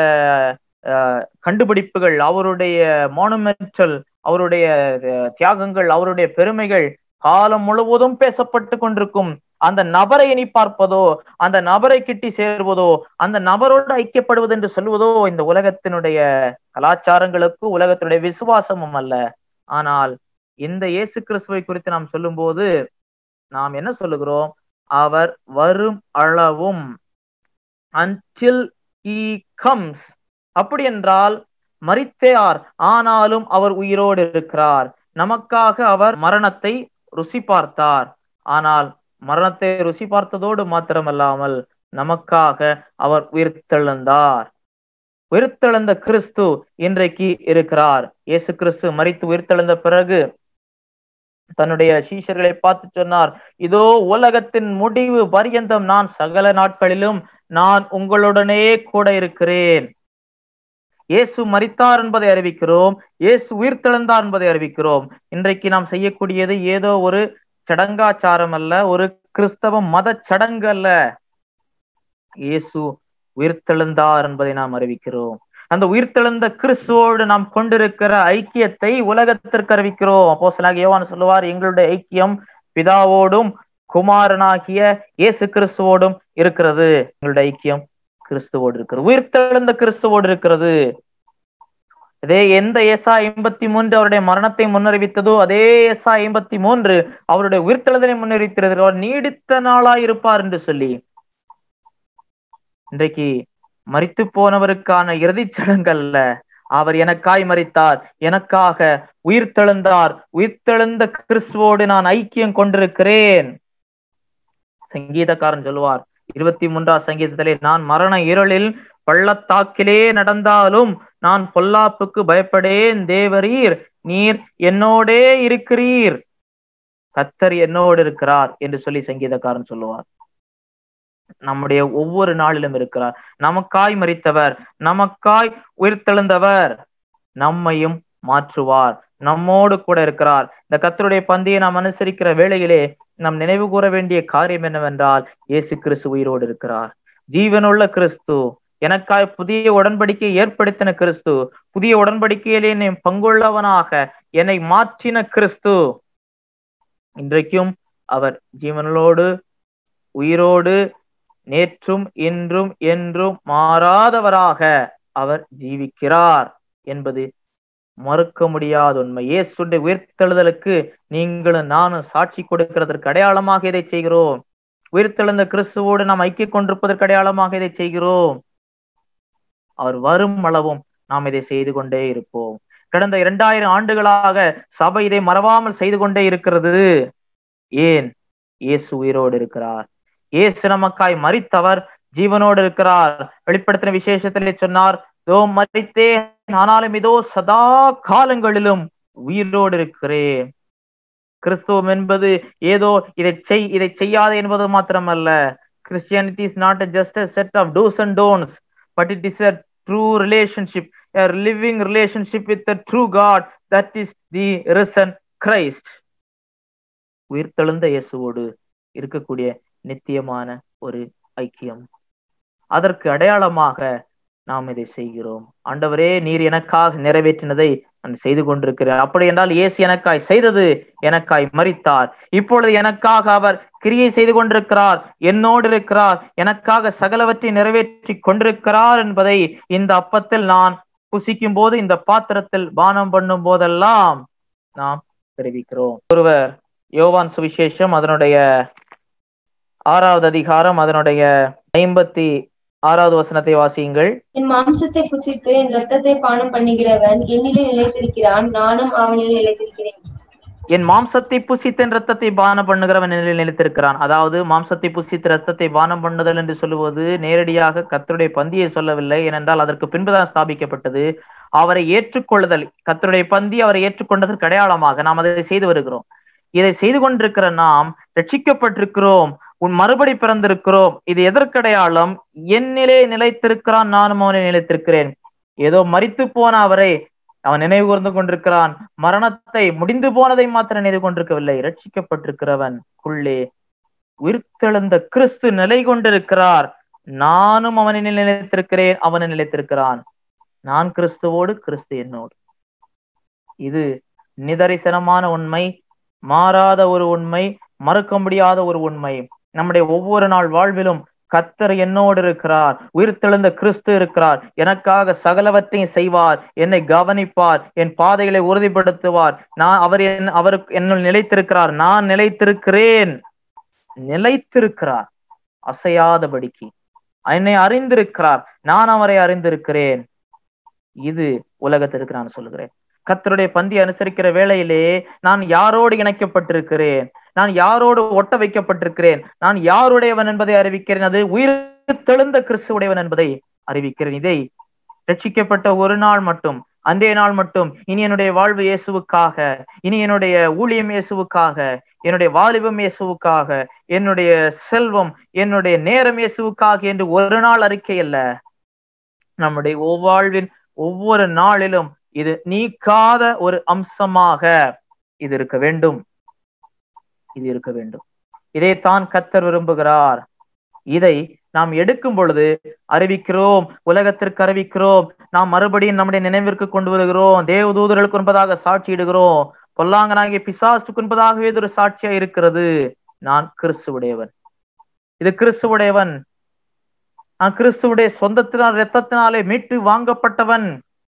கண்டுபிடிப்புகள் அவருடைய மானுமெண்டல் அவருடைய தியாகங்கள் அவருடைய பெருமைகள் காலம் முழுவதும் பேசப்பட்டு கொண்டிருக்கும் அந்த நபரை இனி பார்ப்பதோ அந்த நபரை கிட்டி சேர்வதோ அந்த நபரோடு ஐக்கியப்படுவது என்று சொல்வதோ இந்த உலகத்தினுடைய கலாச்சாரங்களுக்கு உலகத்தினுடைய விசுவாசமும் அல்ல ஆனால் இந்த இயேசு கிறிஸ்துவை குறித்து நாம் சொல்லும்போது நாம் என்ன சொல்லுகிறோம் அவர் வரும் அளவும் அன்டில் he கம்ஸ் அப்படி என்றால் மரித்தார் ஆனாலும் அவர் உயிரோடு இருக்கிறார் நமக்காக அவர் மரணத்தை ருசி பார்த்தார் ஆனால் மரணத்தை ருசி பார்த்ததோடு மாத்திரமல்லாமல் நமக்காக அவர் உயிர்த்தெழுந்தார் உயிர்த்தெழுந்த கிறிஸ்து இன்றைக்கு இருக்கிறார் இயேசு கிறிஸ்து மறித்து உயிர்த்தெழுந்த பிறகு தன்னுடைய சீஷர்களை பார்த்து சொன்னார் இதோ உலகத்தின் முடிவு பரியந்தம் நான் சகல நாட்களிலும் நான் உங்களுடனே கூட இருக்கிறேன் இயேசு மரித்தார் என்பதை அறிவிக்கிறோம் இயேசு உயிர்த்தெழுந்தார் என்பதை அறிவிக்கிறோம் இன்றைக்கு நாம் செய்யக்கூடியது ஏதோ ஒரு சடங்காச்சாரம் அல்ல ஒரு கிறிஸ்தவ மத சடங்கு அல்ல இயேசு உயிர்த்தெழுந்தார் என்பதை நாம் அறிவிக்கிறோம் அந்த உயிர்த்தெழுந்த கிறிஸ்துவோடு நாம் கொண்டிருக்கிற ஐக்கியத்தை உலகத்திற்கு அறிவிக்கிறோம் அப்போ சிலாக யோவான் சொல்லுவார் எங்களுடைய ஐக்கியம் பிதாவோடும் குமாரனாகிய இயேசு கிறிஸ்துவோடும் இருக்கிறது எங்களுடைய ஐக்கியம் கிறிஸ்துவோடு இருக்கிறது உயிர்த்தெழுந்த கிறிஸ்துவோடு இருக்கிறது அதே எந்த ஏசா ஐம்பத்தி மூன்று அவருடைய மரணத்தை முன்னறிவித்ததோ அதே ஏசா ஐம்பத்தி மூன்று அவருடைய உயிர்த்தெழுதலை முன்னறிவிக்கிறது அவர் நீடித்த நாளா இருப்பார் என்று சொல்லி இன்றைக்கு மறித்து போனவருக்கான இறுதிச் சடங்கல்ல அவர் எனக்காய் மறித்தார் எனக்காக உயிர்த்தெழுந்தார் உயிர்த்தெழுந்த கிறிஸ்துவோடு நான் ஐக்கியம் கொண்டிருக்கிறேன் சங்கீதக்காரன் சொல்லுவார் இருபத்தி மூன்றாம் சங்கீதத்திலே நான் மரண இருளில் பள்ளத்தாக்கிலே நடந்தாலும் நான் பொல்லாப்புக்கு பயப்படேன் தேவரீர் நீர் என்னோடே இருக்கிறீர் கத்தர் என்னோடு இருக்கிறார் என்று சொல்லி சங்கீதக்காரன் சொல்லுவார் நம்முடைய ஒவ்வொரு நாளிலும் இருக்கிறார் நமக்காய் மறித்தவர் நமக்காய் உயிர்த்தெழுந்தவர் நம்மையும் மாற்றுவார் நம்மோடு கூட இருக்கிறார் இந்த கத்தருடைய பந்தியை நாம் அனுசரிக்கிற வேளையிலே நாம் நினைவு கூற வேண்டிய காரியம் என்னவென்றால் இயேசு கிறிஸ்து உயிரோடு இருக்கிறார் ஜீவனுள்ள கிறிஸ்து எனக்காய் புதிய உடன்படிக்கை ஏற்படுத்தின கிறிஸ்து புதிய உடன்படிக்கையிலே என்னை பங்குள்ளவனாக என்னை மாற்றின கிறிஸ்து இன்றைக்கும் அவர் ஜீவனோடு உயிரோடு நேற்றும் இன்றும் என்றும் மாறாதவராக அவர் ஜீவிக்கிறார் என்பது மறுக்க முடியாத உண்மை இயேசுடைய உயிர்த்தெழுதலுக்கு நீங்களும் நானும் சாட்சி கொடுக்கிறதற்கு அடையாளமாக இதை செய்கிறோம் உயிர்த்தெழுந்த கிறிஸ்துவோடு நாம் ஐக்கிய கொண்டிருப்பதற்கு அடையாளமாக இதை செய்கிறோம் அவர் வரும் அளவும் நாம் இதை செய்து கொண்டே இருப்போம் கடந்த இரண்டாயிரம் ஆண்டுகளாக சபை இதை மறவாமல் செய்து கொண்டே இருக்கிறது ஏன் இயேசு உயிரோடு இருக்கிறார் இயேசு நமக்காய் மரித்தவர் ஜீவனோடு இருக்கிறார் வெளிப்படுத்தின விசேஷத்திலே சொன்னார் இதோ மரித்தேன் ஆனாலும் இதோ சதா காலங்களிலும் உயிரோடு இருக்கிறேன் கிறிஸ்துவம் என்பது ஏதோ இதை செய் இதை செய்யாதே என்பது மாத்திரமல்ல Christianity is not just a set of do's and don'ts but it is a true relationship a living relationship with the true God that is the risen Christ உயிர்த்தெழுந்த இயேசுவோடு இருக்கக்கூடிய நித்தியமான ஒரு ஐக்கியம் அதற்கு அடையாளமாக நாம் இதை செய்கிறோம் ஆண்டவரே நீர் எனக்காக நிறைவேற்றினதை நான் செய்து கொண்டிருக்கிறேன் அப்படி என்றால் இயேசு எனக்காய் செய்தது எனக்காய் மறித்தார் இப்பொழுது எனக்காக அவர் கிரியை செய்து கொண்டிருக்கிறார் என்னோடு இருக்கிறார் எனக்காக சகலவற்றை நிறைவேற்றி கொண்டிருக்கிறார் என்பதை இந்த அப்பத்தில் நான் புசிக்கும் போது இந்த பாத்திரத்தில் பானம் பண்ணும் போதெல்லாம் நாம் தெரிவிக்கிறோம் ஒருவர் யோவான் சுவிசேஷம் அதனுடைய ஆறாவது அதிகாரம் அதனுடைய ஐம்பத்தி ஆறாவது வசனத்தை வாசியுங்கள் என் மாம்சத்தை புசித்து என் ரத்தத்தை பானம் பண்ணுகிறவன் என்னிலே நிலைத்திருக்கிறான் நானும் அவனில் நிலைத்திருக்கிறேன் என் மாம்சத்தை புசித்தன் ரத்தத்தை பானம் பண்ணுகிறவன் நிலையில் நிலைத்திருக்கிறான் அதாவது மாம்சத்தை புசித்து ரத்தத்தை பானம் பண்ணுதல் என்று சொல்லுவது நேரடியாக கத்தருடைய பந்தியை சொல்லவில்லை ஏனென்றால் அதற்கு பின்புதான் ஸ்தாபிக்கப்பட்டது அவரை ஏற்றுக்கொள்ளுதல் கத்தருடைய பந்தி அவரை ஏற்றுக்கொண்டதற்கு அடையாளமாக நாம் அதை செய்து வருகிறோம் இதை செய்து கொண்டிருக்கிற நாம் ரட்சிக்கப்பட்டிருக்கிறோம் உன் மறுபடி பிறந்திருக்கிறோம் இது எதற்கடையாளம் என்னிலே நிலைத்திருக்கிறான் நானும் அவனை நிலைத்திருக்கிறேன் ஏதோ மரித்து போன அவரை அவன் நினைவு கூர்ந்து கொண்டிருக்கிறான் மரணத்தை முடிந்து போனதை மாத்திரம் நினைவு கொண்டிருக்கவில்லை ரட்சிக்கப்பட்டிருக்கிறவன் உள்ளே உயிர்த்தெழுந்த கிறிஸ்து நிலை கொண்டிருக்கிறார் நானும் அவனில் நிலைத்திருக்கிறேன் அவனை நிலைத்திருக்கிறான் நான் கிறிஸ்துவோடு கிறிஸ்து என்னோடு இது நிதரிசனமான உண்மை மாறாத ஒரு உண்மை மறுக்க முடியாத ஒரு உண்மை நம்முடைய ஒவ்வொரு நாள் வாழ்விலும் கத்தர் என்னோடு இருக்கிறார் உயிர்த்தெழுந்த கிறிஸ்து இருக்கிறார் எனக்காக சகலவற்றையும் செய்வார் என்னை கவனிப்பார் என் பாதைகளை உறுதிப்படுத்துவார் நான் அவர் என் அவருக்கு என்னுள் நிலைத்திருக்கிறார் நான் நிலைத்திருக்கிறேன் நிலைத்திருக்கிறார் அசையாதபடிக்கு என்னை அறிந்திருக்கிறார் நான் அவரை அறிந்திருக்கிறேன் இது உலகத்திற்கு நான் சொல்லுகிறேன் கத்தருடைய பந்தி அனுசரிக்கிற வேளையிலே நான் யாரோடு இணைக்கப்பட்டிருக்கிறேன் நான் யாரோடு ஒட்ட வைக்கப்பட்டிருக்கிறேன் நான் யாருடையவன் என்பதை அறிவிக்கிறேன் அது உயிர் தெழுந்த கிறிஸ்துவுடையவன் என்பதை அறிவிக்கிறேன் இதை ரட்சிக்கப்பட்ட ஒரு நாள் மட்டும் அன்றைய நாள் மட்டும் இனி என்னுடைய வாழ்வு இயேசுவுக்காக இனி என்னுடைய ஊழியம் இயேசுவுக்காக என்னுடைய வாலிபம் இயேசுவுக்காக என்னுடைய செல்வம் என்னுடைய நேரம் இயேசுவுக்காக என்று ஒரு நாள் அறிக்கை அல்ல நம்முடைய ஒவ்வாழ்வின் ஒவ்வொரு நாளிலும் இது நீக்காத ஒரு அம்சமாக இது இருக்க வேண்டும் இது இருக்க வேண்டும் இதைத்தான் கத்தர் விரும்புகிறார் இதை நாம் எடுக்கும் பொழுது அறிவிக்கிறோம் உலகத்திற்கு அறிவிக்கிறோம் நாம் மறுபடியும் நம்முடைய நினைவிற்கு கொண்டு வருகிறோம் தேவதூதர்களுக்கு என்பதாக சாட்சியிடுகிறோம் பொல்லாங்கனாகிய பிசாசுக்கு என்பதாகவே இது ஒரு சாட்சியா இருக்கிறது நான் கிறிஸ்துவுடையவன் இது கிறிஸ்துவுடையவன் நான் கிறிஸ்துவுடைய சொந்தத்தினால் ரத்தத்தினாலே மீட்டு வாங்கப்பட்டவன்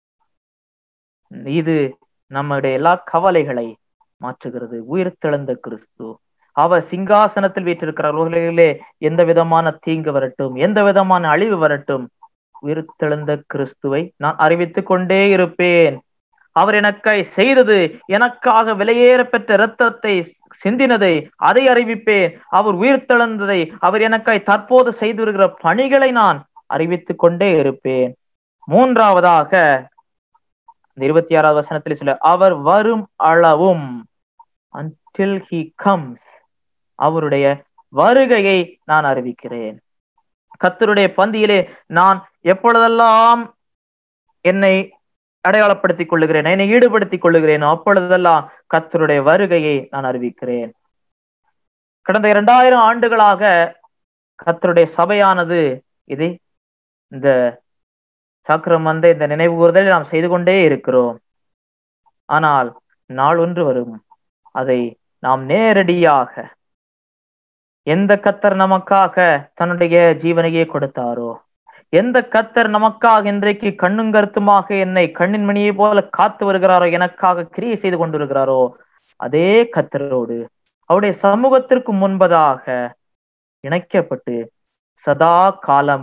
இது நம்முடைய எல்லா கவலைகளை மாற்றுகிறது உயிர் தெழுந்த கிறிஸ்து அவர் சிங்காசனத்தில் வீற்றிருக்கிறார் உலகிலே எந்த விதமான தீங்கு வரட்டும் எந்த விதமான அழிவு வரட்டும் உயிர்த்தெழுந்த கிறிஸ்துவை நான் அறிவித்துக் கொண்டே இருப்பேன் அவர் எனக்காய் செய்தது எனக்காக விலையேற பெற்ற இரத்தத்தை சிந்தினதை அதை அறிவிப்பேன் அவர் உயிர்த்தெழுந்ததை அவர் எனக்காய் தற்போது செய்து வருகிற பணிகளை நான் அறிவித்துக் கொண்டே இருப்பேன் மூன்றாவதாக இந்த இருபத்தி ஆறாவது வசனத்தில் சொல்ல அவர் வரும் அளவும் அன்டில் ஹி கம்ஸ் அவருடைய வருகையை நான் அறிவிக்கிறேன் கத்தருடைய பந்தியிலே நான் எப்பொழுதெல்லாம் என்னை அடையாளப்படுத்திக் கொள்ளுகிறேன் என்னை ஈடுபடுத்திக் கொள்ளுகிறேன் அப்பொழுதெல்லாம் கத்தருடைய வருகையை நான் அறிவிக்கிறேன் கடந்த இரண்டாயிரம் ஆண்டுகளாக கத்தருடைய சபையானது இது இந்த சாக்கிரம் வந்த இந்த நினைவு கூறுதலை நாம் செய்து கொண்டே இருக்கிறோம் ஆனால் நாள் ஒன்று வரும் அதை நாம் நேரடியாக எந்த கத்தர் நமக்காக தன்னுடைய ஜீவனையே கொடுத்தாரோ எந்த கத்தர் நமக்காக இன்றைக்கு கண்ணும் கருத்துமாக என்னை கண்ணின் மணியை போல காத்து வருகிறாரோ எனக்காக கிரியை செய்து கொண்டிருக்கிறாரோ அதே கத்தரோடு அவருடைய சமூகத்திற்கு முன்பதாக இணைக்கப்பட்டு சதா காலமும்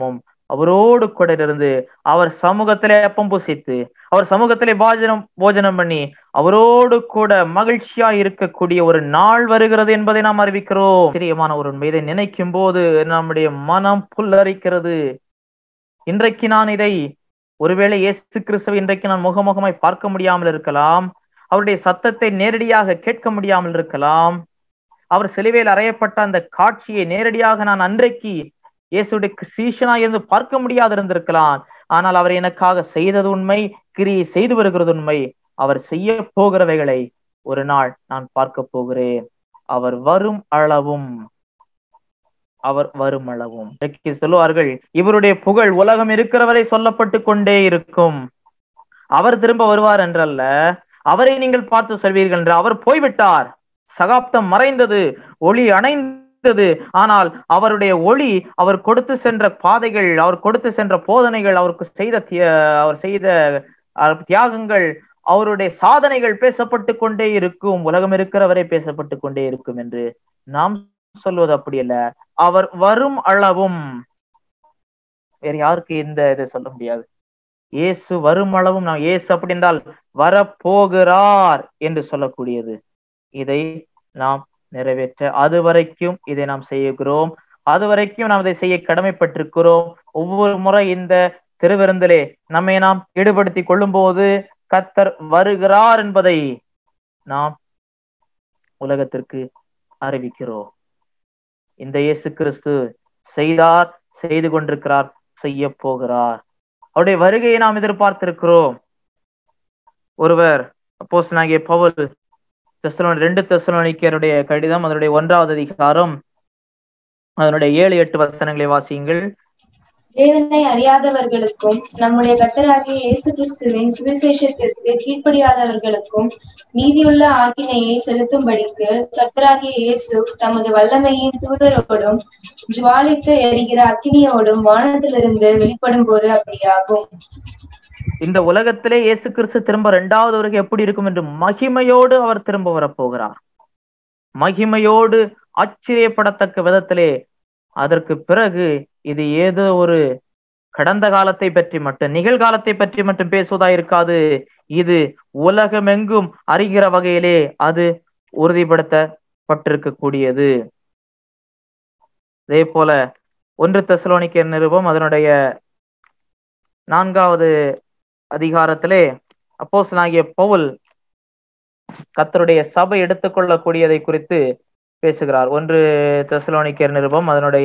அவரோடு கூட இருந்து அவர் சமூகத்திலே அப்பம் புசித்து அவர் சமூகத்திலே போஜனம் போஜனம் பண்ணி அவரோடு கூட மகிழ்ச்சியா இருக்கக்கூடிய ஒரு நாள் வருகிறது என்பதை நாம் அறிவிக்கிறோம் பிரியமான ஒரு உண்மை இதை நினைக்கும் போது நம்முடைய மனம் புல்லரிக்கிறது இன்றைக்கு நான் இதை ஒருவேளை இயேசு கிறிஸ்துவை இன்றைக்கு நான் முகமுகமாய் பார்க்க முடியாமல் இருக்கலாம் அவருடைய சத்தத்தை நேரடியாக கேட்க முடியாமல் இருக்கலாம் அவர் சிலுவையில் அறையப்பட்ட அந்த காட்சியை நேரடியாக நான் அன்றைக்கு இயேசுடைய சீஷனா இருந்து பார்க்க முடியாது இருந்திருக்கலாம் ஆனால் அவர் எனக்காக செய்தது உண்மை கிரியை செய்து வருகிறது உண்மை அவர் செய்ய போகிறவைகளை ஒரு நாள் நான் பார்க்க போகிறேன் அவர் வரும் அளவும் அவர் வரும் அளவும் இன்றைக்கு சொல்லுவார்கள் இவருடைய புகழ் உலகம் இருக்கிறவரை சொல்லப்பட்டு கொண்டே இருக்கும் அவர் திரும்ப வருவார் என்றல்ல அவரை நீங்கள் பார்த்து சொல்வீர்கள் என்று அவர் போய்விட்டார் சகாப்தம் மறைந்தது ஒளி அணைந்தது ஆனால் அவருடைய ஒளி அவர் கொடுத்து சென்ற பாதைகள் அவர் கொடுத்து சென்ற போதனைகள் அவருக்கு செய்த அவர் செய்த தியாகங்கள் அவருடைய சாதனைகள் பேசப்பட்டு கொண்டே இருக்கும் உலகம் இருக்கிறவரை பேசப்பட்டு கொண்டே இருக்கும் என்று நாம் சொல்வது அப்படி அல்ல அவர் வரும் அளவும் வேற யாருக்கு இந்த இதை சொல்ல முடியாது இயேசு வரும் அளவும் நாம் இயேசு அப்படி என்றால் வரப்போகிறார் என்று சொல்லக்கூடியது இதை நாம் நிறைவேற்ற அது வரைக்கும் இதை நாம் செய்கிறோம் அது வரைக்கும் நாம் இதை செய்ய கடமைப்பட்டிருக்கிறோம் ஒவ்வொரு முறை இந்த திருவிருந்திலே நம்மை நாம் ஈடுபடுத்திக் கொள்ளும் போது கத்தர் வருகிறார் என்பதை நாம் உலகத்திற்கு அறிவிக்கிறோம் இந்த இயேசு கிறிஸ்து செய்தார் செய்து கொண்டிருக்கிறார் செய்ய போகிறார் அவருடைய வருகையை நாம் எதிர்பார்த்திருக்கிறோம் ஒருவர் அப்போஸ் நாகிய பவுல் தெசலோனி ரெண்டு தெசலோனிக்கருடைய கடிதம் அதனுடைய ஒன்றாவது அதிகாரம் அதனுடைய ஏழு எட்டு வசனங்களை வாசியுங்கள் தேவனை அறியாதவர்களுக்கும் நம்முடைய கத்தராகிய இயேசு கிறிஸ்துவின் சுவிசேஷத்திற்கு கீழ்ப்படியாதவர்களுக்கும் நீதியுள்ள ஆக்கினையை செலுத்தும்படிக்கு கத்தராகிய இயேசு தமது வல்லமையின் தூதரோடும் ஜுவாலித்து எரிகிற அக்கினியோடும் வானத்திலிருந்து வெளிப்படும் போது அப்படியாகும் இந்த உலகத்திலே இயேசு கிறிஸ்து திரும்ப இரண்டாவது வருகை எப்படி இருக்கும் என்று மகிமையோடு அவர் திரும்ப வரப்போகிறார் மகிமையோடு ஆச்சரியப்படத்தக்க விதத்திலே அதற்கு பிறகு இது ஏதோ ஒரு கடந்த காலத்தை பற்றி மட்டும் நிகழ்காலத்தை பற்றி மட்டும் பேசுவதா இருக்காது இது உலகமெங்கும் அறிகிற வகையிலே அது உறுதிப்படுத்தப்பட்டிருக்கக்கூடியது அதே போல ஒன்று தெசலோனிக்க நிருபம் அதனுடைய நான்காவது அதிகாரத்திலே அப்போஸ் ஆகிய பவுல் கத்தருடைய சபை எடுத்துக்கொள்ளக்கூடியதை குறித்து பேசுகிறார் ஒன்று தெசலோனிக்கர் நிருபம் அதனுடைய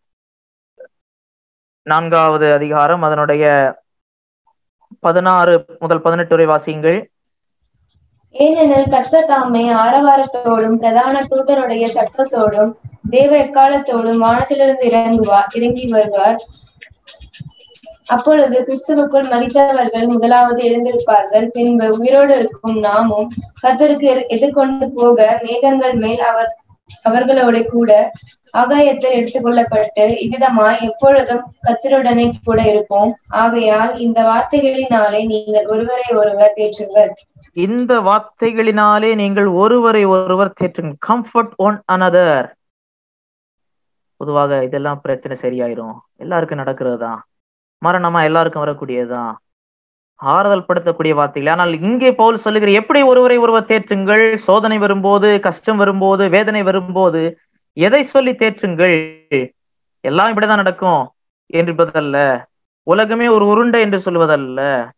நான்காவது அதிகாரம் அதனுடைய பதினாறு முதல் பதினெட்டு வரை வாசியுங்கள் ஏனெனில் கர்த்த தாமே ஆரவாரத்தோடும் பிரதான தூதருடைய சத்தத்தோடும் தேவ எக்காலத்தோடும் வானத்திலிருந்து இறங்குவார் இறங்கி வருவார் அப்பொழுது கிறிஸ்துவுக்குள் மதித்தவர்கள் முதலாவது எழுந்திருப்பார்கள் பின்பு உயிரோடு இருக்கும் நாமும் கர்த்தருக்கு எதிர்கொண்டு போக மேகங்கள் மேல் அவர் அவர்களோட கூட ஆகாயத்தில் எடுத்துக்கொள்ளப்பட்டு இவ்விதமாய் எப்பொழுதும் கத்தருடனே கூட இருப்போம் ஆகையால் இந்த வார்த்தைகளினாலே நீங்கள் ஒருவரை ஒருவர் தேற்றுங்கள் இந்த வார்த்தைகளினாலே நீங்கள் ஒருவரை ஒருவர் தேற்றுங்கள் கம்ஃபர்ட் ஒன் அனதர் பொதுவாக இதெல்லாம் பிரச்சனை சரியாயிரும் எல்லாருக்கும் நடக்கிறது தான் மரணமா எல்லாருக்கும் வரக்கூடியதுதான் ஆறுதல் படுத்தக்கூடிய வார்த்தைகள் ஆனால் இங்கே பவுல் சொல்லுகிற எப்படி ஒருவரை ஒருவர் தேற்றுங்கள் சோதனை வரும்போது கஷ்டம் வரும்போது வேதனை வரும்போது எதை சொல்லி தேற்றுங்கள் எல்லாம் இப்படிதான் நடக்கும் என்பதல்ல உலகமே ஒரு உருண்டை என்று சொல்வதல்ல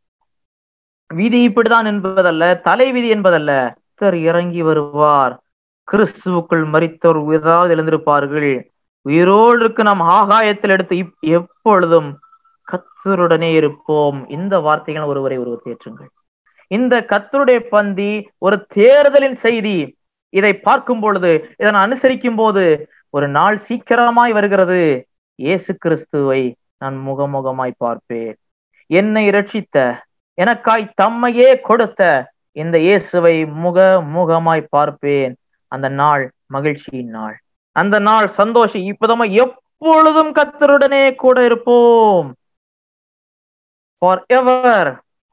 விதி இப்படிதான் என்பதல்ல தலை விதி என்பதல்ல கர்த்தர் இறங்கி வருவார் கிறிஸ்துவுக்குள் மறித்தோர் ஏதாவது எழுந்திருப்பார்கள் உயிரோடு இருக்கு நாம் ஆகாயத்தில் எடுத்து இப்- எப்பொழுதும் கத்தருடனே இருப்போம் இந்த வார்த்தைகள் ஒருவரை ஒருவர் தேற்றுங்கள் இந்த கத்தருடைய பந்தி ஒரு தேர்தலின் செய்தி இதை பார்க்கும் பொழுது இதை நான் அனுசரிக்கும் போது ஒரு நாள் சீக்கிரமாய் வருகிறது இயேசு கிறிஸ்துவை நான் முகமுகமாய் பார்ப்பேன் என்னை இரட்சித்த எனக்காய் தம்மையே கொடுத்த இந்த இயேசுவை முக முகமாய் பார்ப்பேன் அந்த நாள் மகிழ்ச்சியின் நாள் அந்த நாள் சந்தோஷம் இப்பதமா எப்பொழுதும் கத்தருடனே கூட இருப்போம் ஃபார் எவர்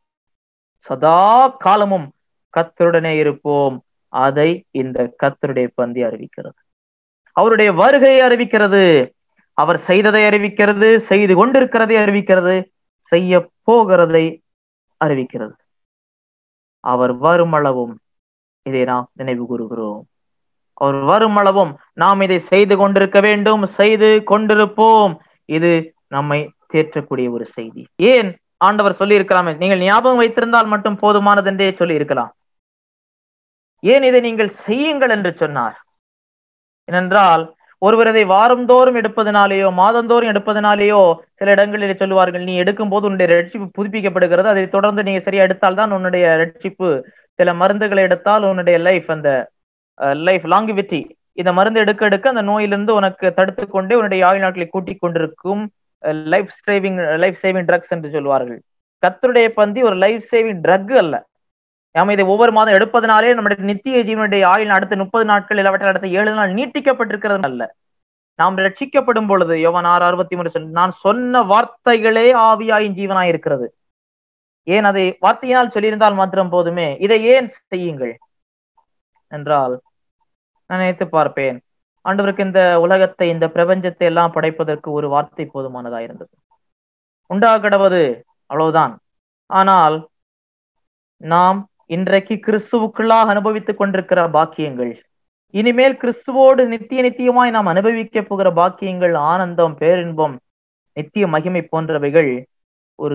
சதா காலமும் கத்தருடனே இருப்போம் அதை இந்த கத்தருடைய பந்தி அறிவிக்கிறது அவருடைய வருகையை அறிவிக்கிறது அவர் செய்ததை அறிவிக்கிறது செய்து கொண்டிருக்கிறதை அறிவிக்கிறது செய்ய போகிறதை அறிவிக்கிறது அவர் வருமளவும் இதை நாம் நினைவு கூறுகிறோம் அவர் வருமளவும் நாம் இதை செய்து கொண்டிருக்க வேண்டும் செய்து கொண்டிருப்போம் இது நம்மை தேற்றக்கூடிய ஒரு செய்தி ஏன் ஆண்டவர் சொல்லி இருக்கலாமே நீங்கள் ஞாபகம் வைத்திருந்தால் மட்டும் போதுமானது என்றே சொல்லி இருக்கலாம் ஏன் இதை நீங்கள் செய்யுங்கள் என்று சொன்னார் ஏனென்றால் ஒருவர் இதை வாரந்தோறும் எடுப்பதனாலேயோ மாதந்தோறும் எடுப்பதனாலேயோ சில இடங்களில் சொல்லுவார்கள் நீ எடுக்கும் போது உன்னுடைய ரட்சிப்பு புதுப்பிக்கப்படுகிறது அதை தொடர்ந்து நீங்க சரியா எடுத்தால் தான் உன்னுடைய ரட்சிப்பு சில மருந்துகளை எடுத்தால் உன்னுடைய லைஃப் அந்த லைஃப் லாங்கிவிட்டி இந்த மருந்து எடுக்க எடுக்க அந்த நோயிலிருந்து உனக்கு தடுத்து கொண்டே உன்னுடைய ஆயுள் நாட்களை கூட்டிக் கொண்டிருக்கும் life saving life saving drugs என்று சொல்வார்கள் கத்தருடைய பந்தி ஒரு லைஃப் சேவிங் ட்ரக் அல்ல நாம இதை ஒவ்வொரு மாதம் எடுப்பதனாலே நம்முடைய நித்திய ஜீவனுடைய ஆயுள் அடுத்த முப்பது நாட்கள் இல்லாவற்றில் அடுத்த ஏழு நாள் நீட்டிக்கப்பட்டிருக்கிறது அல்ல நாம் ரட்சிக்கப்படும் பொழுது யோவன் ஆறு அறுபத்தி மூணு சொல் நான் சொன்ன வார்த்தைகளே ஆவியாயின் ஜீவனாய் இருக்கிறது ஏன் அதை வார்த்தையினால் சொல்லியிருந்தால் மாத்திரம் போதுமே இதை ஏன் செய்யுங்கள் என்றால் நான் நினைத்து பார்ப்பேன் ஆண்டவருக்கு இந்த உலகத்தை இந்த பிரபஞ்சத்தை எல்லாம் படைப்பதற்கு ஒரு வார்த்தை போதுமானதா இருந்தது உண்டாகடவது அவ்வளவுதான் ஆனால் நாம் இன்றைக்கு கிறிஸ்துவுக்குள்ளாக அனுபவித்துக் கொண்டிருக்கிற பாக்கியங்கள் இனிமேல் கிறிஸ்துவோடு நித்திய நித்தியமாய் நாம் அனுபவிக்க போகிற பாக்கியங்கள் ஆனந்தம் பேரின்பம் நித்திய மகிமை போன்றவைகள் ஒரு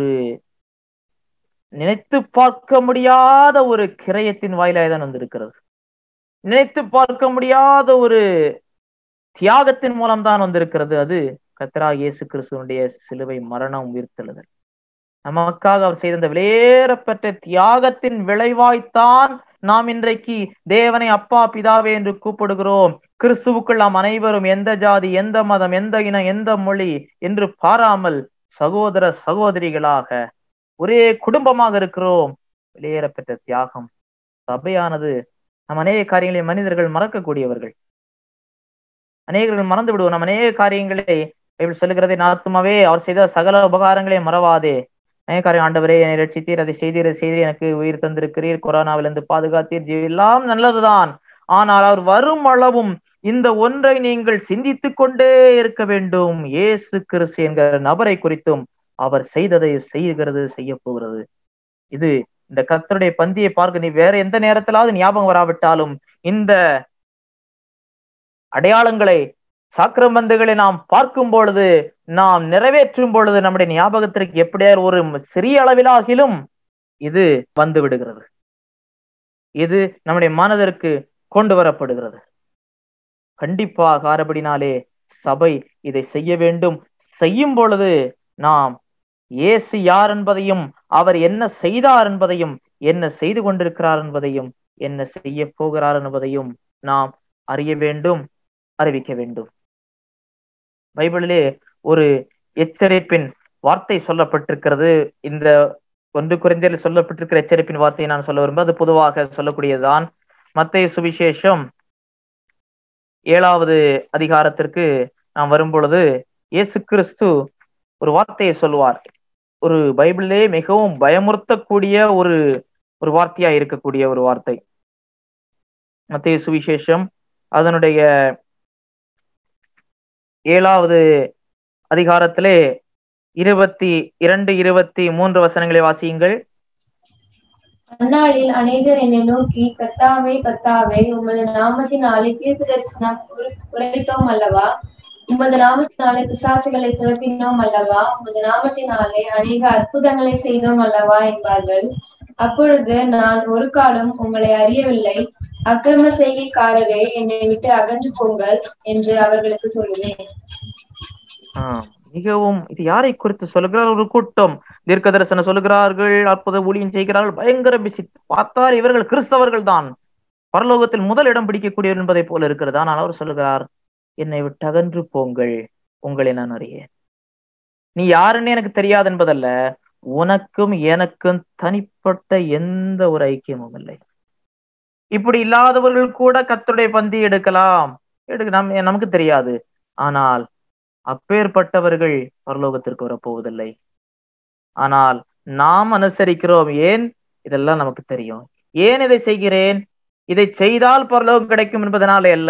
நினைத்து பார்க்க முடியாத ஒரு கிரயத்தின் வாயிலாய் தான் வந்திருக்கிறது நினைத்து பார்க்க முடியாத ஒரு தியாகத்தின் மூலம் தான் வந்திருக்கிறது அது கத்ரா இயேசு கிறிஸ்துவனுடைய சிலுவை மரணம் உயிர்த்தெழுதல் நமக்காக அவர் செய்த இந்த விலையேறப்பட்ட தியாகத்தின் விளைவாய்த்தான் நாம் இன்றைக்கு தேவனை அப்பா பிதாவே என்று கூப்பிடுகிறோம் கிறிஸ்துவுக்குள் நாம் அனைவரும் எந்த ஜாதி எந்த மதம் எந்த இனம் எந்த மொழி என்று பாராமல் சகோதர சகோதரிகளாக ஒரே குடும்பமாக இருக்கிறோம் வெளியேறப்பட்ட தியாகம் சபையானது நம் அநேக காரியங்களை மனிதர்கள் மறக்கக்கூடியவர்கள் அநேகர்கள் மறந்து விடுவோம் நம் அநேக காரியங்களை பைபிள் சொல்லுகிறதை நாத்துமாவே அவர் செய்த சகல உபகாரங்களை மறவாதே அநேக காரியம் ஆண்டவரே என்னை ரட்சித்தீர் அதை செய்தீர் அதை செய்தீர் எனக்கு உயிர் தந்திருக்கிறீர் கொரோனாவிலிருந்து பாதுகாத்தீர் எல்லாம் நல்லதுதான் ஆனால் அவர் வரும் அளவும் இந்த ஒன்றை நீங்கள் சிந்தித்துக் கொண்டே இருக்க வேண்டும் ஏசு கிறிஸ்து என்கிற நபரை குறித்தும் அவர் செய்ததை செய்கிறது செய்ய போகிறது இது இந்த கத்தருடைய பந்தியை பார்க்க நீ வேற எந்த நேரத்திலாவது ஞாபகம் வராவிட்டாலும் இந்த அடையாளங்களை சாக்கிரமந்துகளை நாம் பார்க்கும் பொழுது நாம் நிறைவேற்றும் பொழுது நம்முடைய ஞாபகத்திற்கு எப்படியார் ஒரு சிறிய அளவிலாகிலும் இது வந்து விடுகிறது இது நம்முடைய மனதிற்கு கொண்டு வரப்படுகிறது கண்டிப்பாக ஆரபடினாலே சபை இதை செய்ய வேண்டும் செய்யும் பொழுது நாம் இயேசு யார் என்பதையும் அவர் என்ன செய்தார் என்பதையும் என்ன செய்து கொண்டிருக்கிறார் என்பதையும் என்ன செய்ய போகிறார் என்பதையும் நாம் அறிய வேண்டும் அறிவிக்க வேண்டும் பைபிளிலே ஒரு எச்சரிப்பின் வார்த்தை சொல்லப்பட்டிருக்கிறது இந்த ஒன்று குறைந்தில் சொல்லப்பட்டிருக்கிற எச்சரிப்பின் வார்த்தையை நான் சொல்ல விரும்ப அது பொதுவாக சொல்லக்கூடியதுதான் மத்திய சுவிசேஷம் ஏழாவது அதிகாரத்திற்கு நாம் வரும் பொழுது இயேசு கிறிஸ்து ஒரு வார்த்தையை சொல்லுவார் ஒரு பைபிளிலே மிகவும் பயமுறுத்தக்கூடிய ஒரு ஒரு வார்த்தையா இருக்கக்கூடிய ஒரு வார்த்தை மத்திய சுவிசேஷம் அதனுடைய ஏழாவது அதிகாரத்திலே இருபத்தி இரண்டு இருபத்தி மூன்று வசனங்களை வாசியுங்கள் அந்நாளில் அநேகர் என்னை நோக்கி கத்தாவே கத்தாவே உமது நாமத்தினாலே தீர்க்க தரிசனம் உரை- உரைத்தோம் அல்லவா உமது நாமத்தினாலே பிசாசுகளை துரத்தினோம் அல்லவா உமது நாமத்தினாலே அநேக அற்புதங்களை செய்தோம் அல்லவா என்பார்கள் அப்பொழுது நான் ஒரு காலம் உங்களை அறியவில்லை அக்கிரம செய்கைக்காரரே என்னை விட்டு அகன்று போங்கள் என்று அவர்களுக்கு சொல்லுவேன் ஆஹ் மிகவும் இது யாரை குறித்து சொல்லுகிறார் ஒரு கூட்டம் தீர்க்க தரிசனம் சொல்லுகிறார்கள் அற்புத ஊழியம் செய்கிறார்கள் பயங்கர பிசி பார்த்தால் இவர்கள் கிறிஸ்தவர்கள் தான் பரலோகத்தில் முதல் இடம் பிடிக்கக்கூடியவர் என்பதை போல இருக்கிறது ஆனால் அவர் சொல்லுகிறார் என்னை விட்டு அகன்று போங்கள் உங்களை நான் அறியேன் நீ யாருன்னு எனக்கு தெரியாது என்பதல்ல உனக்கும் எனக்கும் தனிப்பட்ட எந்த ஒரு ஐக்கியமும் இல்லை இப்படி இல்லாதவர்கள் கூட கத்தருடைய பந்தி எடுக்கலாம் எடுக்க நம் நமக்கு தெரியாது ஆனால் அப்பேற்பட்டவர்கள் பரலோகத்திற்கு வரப்போவதில்லை ஆனால் நாம் அனுசரிக்கிறோம் ஏன் இதெல்லாம் நமக்கு தெரியும் ஏன் இதை செய்கிறேன் இதை செய்தால் பரலோகம் கிடைக்கும் என்பதனாலே அல்ல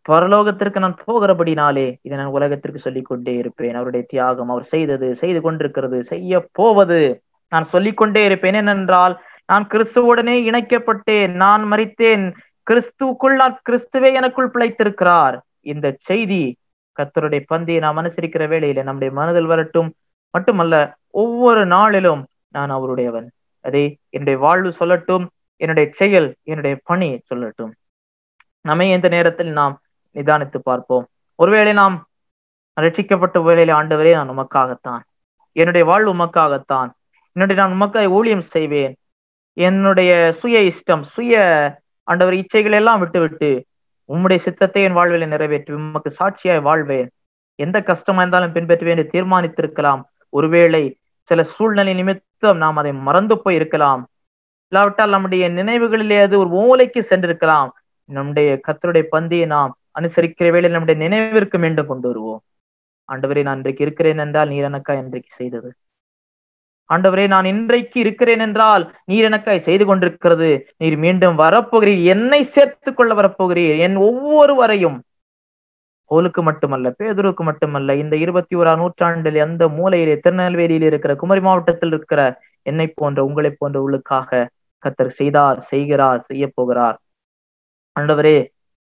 பரலோகத்திற்கு நான் போகிறபடினாலே இதை நான் உலகத்திற்கு சொல்லிக் கொண்டே இருப்பேன் அவருடைய தியாகம் அவர் செய்தது செய்து கொண்டிருக்கிறது செய்ய போவது நான் சொல்லிக்கொண்டே இருப்பேன் ஏனென்றால் நான் கிறிஸ்துவுடனே இணைக்கப்பட்டேன் நான் மறித்தேன் கிறிஸ்துவுக்குள் நான் கிறிஸ்துவே எனக்குள் பிழைத்திருக்கிறார் இந்த செய்தி கத்தருடைய பந்தியை நாம் அனுசரிக்கிற வேளையில நம்முடைய மனதில் வரட்டும் மட்டுமல்ல ஒவ்வொரு நாளிலும் நான் அவருடையவன் அதை என்னுடைய வாழ்வு சொல்லட்டும் என்னுடைய செயல் என்னுடைய பணி சொல்லட்டும் நம்மை இந்த நேரத்தில் நாம் நிதானித்து பார்ப்போம் ஒருவேளை நாம் ரட்சிக்கப்பட்ட வேளையில ஆண்டவரே நான் உமக்காகத்தான் என்னுடைய வாழ்வு உமக்காகத்தான் என்னுடைய நான் உமக்காய் ஊழியம் செய்வேன் என்னுடைய சுய இஷ்டம் சுய ஆண்டவர் இச்சைகள் எல்லாம் விட்டுவிட்டு உம்முடைய சித்தத்தை என் வாழ்வில் நிறைவேற்றி உமக்கு சாட்சியாய் வாழ்வேன் எந்த கஷ்டமா இருந்தாலும் பின்பற்றுவேன் என்று தீர்மானித்திருக்கலாம் ஒருவேளை சில சூழ்நிலை நிமித்தம் நாம் அதை மறந்து போய் இருக்கலாம் இல்லாவிட்டால் நம்முடைய நினைவுகளிலே அது ஒரு மூலைக்கு சென்றிருக்கலாம் நம்முடைய கத்தருடைய பந்தியை நாம் அனுசரிக்கிற வேளையில் நம்முடைய நினைவிற்கு மீண்டும் கொண்டு வருவோம் ஆண்டவரே நான் இன்றைக்கு இருக்கிறேன் என்றால் நீர் எனக்கா இன்றைக்கு செய்தது ஆண்டவரே நான் இன்றைக்கு இருக்கிறேன் என்றால் நீர் எனக்காய் செய்து கொண்டிருக்கிறது நீர் மீண்டும் வரப்போகிறீர் என்னை சேர்த்துக் கொள்ள வரப்போகிறீர் என் ஒவ்வொருவரையும் போலுக்கு மட்டுமல்ல பேதுருக்கு மட்டுமல்ல இந்த இருபத்தி ஓராம் நூற்றாண்டில் எந்த மூலையிலே திருநெல்வேலியில் இருக்கிற குமரி மாவட்டத்தில் இருக்கிற என்னை போன்ற உங்களை போன்ற உள்ளுக்காக கத்தர் செய்தார் செய்கிறார் செய்ய போகிறார் ஆண்டவரே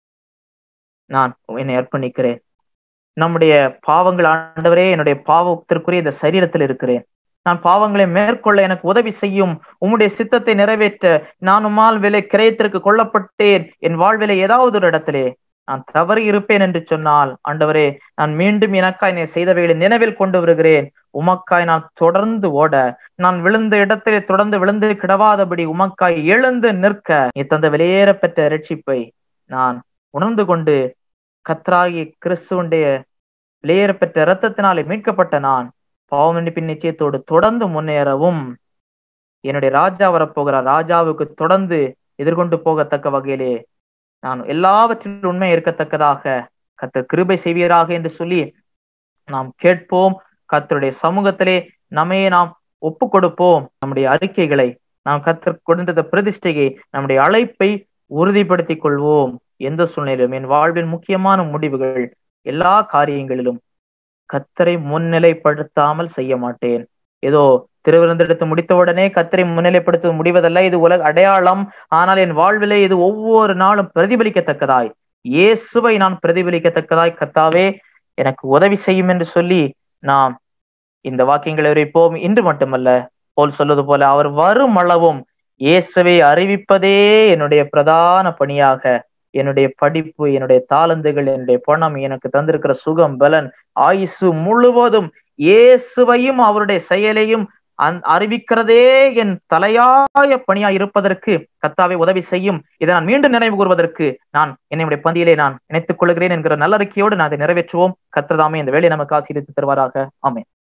நான் என்னை அர்ப்பணிக்கிறேன் நம்முடைய பாவங்கள் ஆண்டவரே என்னுடைய பாவத்திற்குரிய இந்த சரீரத்தில் இருக்கிறேன் நான் பாவங்களை மேற்கொள்ள எனக்கு உதவி செய்யும் உம்முடைய சித்தத்தை நிறைவேற்ற நான் உம்மால் விலை கிரயத்திற்கு கொல்லப்பட்டேன் என் வாழ்விலை ஏதாவது ஒரு இடத்திலே நான் தவறி இருப்பேன் என்று சொன்னால் ஆண்டவரே நான் மீண்டும் எனக்காய் நீ செய்தவைகளை நினைவில் கொண்டு வருகிறேன் உமக்காய் நான் தொடர்ந்து ஓட நான் விழுந்த இடத்திலே தொடர்ந்து விழுந்து கிடவாதபடி உமக்காய் எழுந்து நிற்க நீ தந்த வெளியேற பெற்ற ரட்சிப்பை நான் உணர்ந்து கொண்டு கத்ராகி கிறிஸ்துவனுடைய வெளியேற பெற்ற இரத்தத்தினாலே மீட்கப்பட்ட நான் பாவமன்னிப்பின் நிச்சயத்தோடு தொடர்ந்து முன்னேறவும் என்னுடைய ராஜா வரப்போகிறார் ராஜாவுக்கு தொடர்ந்து எதிர்கொண்டு போகத்தக்க வகையிலே நான் எல்லாவற்றிலும் உண்மை இருக்கத்தக்கதாக கத்தர் கிருபை செய்வீராக என்று சொல்லி நாம் கேட்போம் கத்தருடைய சமூகத்திலே நம்மையே நாம் ஒப்பு கொடுப்போம் நம்முடைய அறிக்கைகளை நாம் கத்தர் கொடுத்த பிரதிஷ்டையை நம்முடைய அழைப்பை உறுதிப்படுத்திக் கொள்வோம் எந்த சூழ்நிலையிலும் என் வாழ்வின் முக்கியமான முடிவுகள் எல்லா காரியங்களிலும் கத்தரை முன்னிலைப்படுத்தாமல் செய்ய மாட்டேன் ஏதோ திருவிருந்தெடுத்து முடித்தவுடனே கத்தரை முன்னிலைப்படுத்த முடிவதல்ல இது உலக அடையாளம் ஆனால் என் வாழ்விலே இது ஒவ்வொரு நாளும் பிரதிபலிக்கத்தக்கதாய் இயேசுவை நான் பிரதிபலிக்கத்தக்கதாய் கத்தாவே எனக்கு உதவி செய்யும் என்று சொல்லி நாம் இந்த வாக்கியங்களை உரைப்போம் இன்று மட்டுமல்ல போல் சொல்வது போல அவர் வரும் அளவும் இயேசுவை அறிவிப்பதே என்னுடைய பிரதான பணியாக என்னுடைய படிப்பு என்னுடைய தாளந்துகள் என்னுடைய பணம் எனக்கு தந்திருக்கிற சுகம் பலன் ஆயுசு முழுவதும் இயேசுவையும் அவருடைய செயலையும் அந் அறிவிக்கிறதே என் தலையாய பணியா இருப்பதற்கு கத்தாவை உதவி செய்யும் இதை நான் மீண்டும் நினைவு கூறுவதற்கு நான் என்னுடைய பந்தியிலே நான் நினைத்துக் கொள்கிறேன் என்கிற நல்லறிக்கையோடு நான் அதை நிறைவேற்றுவோம் கத்ததாமே இந்த வேலையை நமக்கு ஆசீர்வித்து தருவாராக ஆமேன்